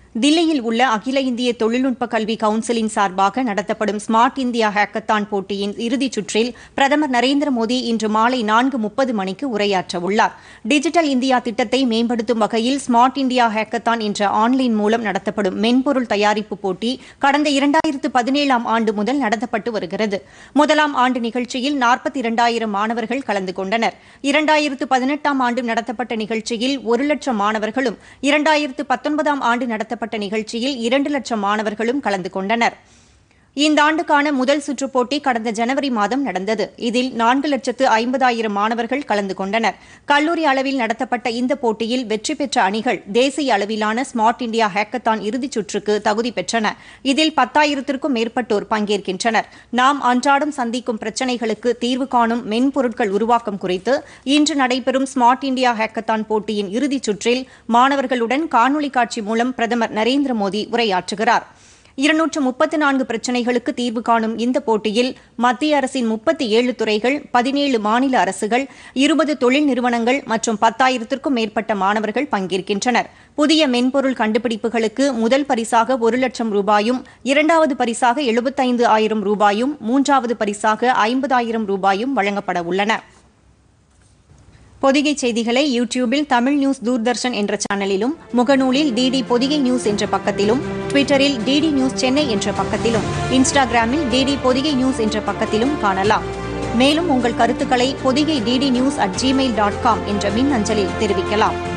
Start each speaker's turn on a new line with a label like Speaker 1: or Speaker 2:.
Speaker 1: தில்லியில் உள்ள அகில இந்திய தொழில்நுட்ப கல்வி கவுன்சிலின் சார்பாக நடத்தப்படும் ஸ்மார்ட் இந்தியா ஹேக்கத்தான் போட்டியின் இறுதிச் சுற்றில் பிரதமர் நரேந்திர மோடி இன்று மாலை நான்கு முப்பது மணிக்கு உரையாற்றவுள்ளார் டிஜிட்டல் இந்தியா திட்டத்தை மேம்படுத்தும் வகையில் ஸ்மார்ட் இந்தியா ஹேக்கத்தான் என்ற ஆன்லைன் மூலம் நடத்தப்படும் மென்பொருள் தயாரிப்பு போட்டி கடந்த இரண்டாயிரத்து பதினேழாம் ஆண்டு முதல் நடத்தப்பட்டு வருகிறது முதலாம் ஆண்டு நிகழ்ச்சியில் நாற்பத்தி இரண்டாயிரம் மாணவர்கள் கலந்து கொண்டனர் இரண்டாயிரத்து பதினெட்டாம் ஆண்டு நடத்தப்பட்ட நிகழ்ச்சியில் ஒரு லட்சம் மாணவர்களும் இரண்டாயிரத்து பத்தொன்பதாம் ஆண்டு நடத்தப்பட்ட நிகழ்ச்சியில் இரண்டு லட்சம் மாணவர்களும் கலந்து கொண்டனர் இந்த ஆண்டுக்கான முதல் சுற்றுப் போட்டி கடந்த ஜனவரி மாதம் நடந்தது இதில் நான்கு லட்சத்து ஐம்பதாயிரம் மாணவர்கள் கலந்து கொண்டனர் கல்லூரி அளவில் நடத்தப்பட்ட இந்த போட்டியில் வெற்றி பெற்ற அணிகள் தேசிய அளவிலான ஸ்மார்ட் இந்தியா ஹேக்கத்தான் இறுதிச் சுற்றுக்கு தகுதி பெற்றன இதில் பத்தாயிரத்திற்கும் மேற்பட்டோர் பங்கேற்கின்றனர் நாம் அன்றாடம் சந்திக்கும் பிரச்சினைகளுக்கு தீர்வு காணும் மென்பொருட்கள் உருவாக்கம் குறித்து இன்று நடைபெறும் ஸ்மார்ட் இந்தியா ஹேக்கத்தான் போட்டியின் இறுதிச் சுற்றில் மாணவர்களுடன் காணொலி காட்சி மூலம் பிரதமர் நரேந்திர மோடி உரையாற்றுகிறார் இருநூற்று முப்பத்து நான்கு பிரச்சினைகளுக்கு தீர்வு காணும் இந்த போட்டியில் மத்திய அரசின் முப்பத்தி ஏழு துறைகள் பதினேழு மாநில அரசுகள் இருபது தொழில் நிறுவனங்கள் மற்றும் பத்தாயிரத்திற்கும் மேற்பட்ட மாணவர்கள் பங்கேற்கின்றனர் புதிய மென்பொருள் கண்டுபிடிப்புகளுக்கு முதல் பரிசாக ஒரு லட்சம் ரூபாயும் இரண்டாவது பரிசாக எழுபத்தைந்து ஆயிரம் ரூபாயும் மூன்றாவது பரிசாக ஐம்பதாயிரம் ரூபாயும் வழங்கப்பட உள்ளன பொதிகை செய்திகளை யூடியூபில் தமிழ் நியூஸ் தூர்தர்ஷன் என்ற சேனலிலும் முகநூலில் டிடி பொதிகை நியூஸ் என்ற பக்கத்திலும் ட்விட்டரில் டிடி நியூஸ் சென்னை என்ற பக்கத்திலும் இன்ஸ்டாகிராமில் டிடி பொதிகை நியூஸ் என்ற பக்கத்திலும் காணலாம் மேலும் உங்கள் கருத்துக்களை Podhigai DD news at Gmail dot com என்ற மின் அஞ்சலில் தெரிவிக்கலாம்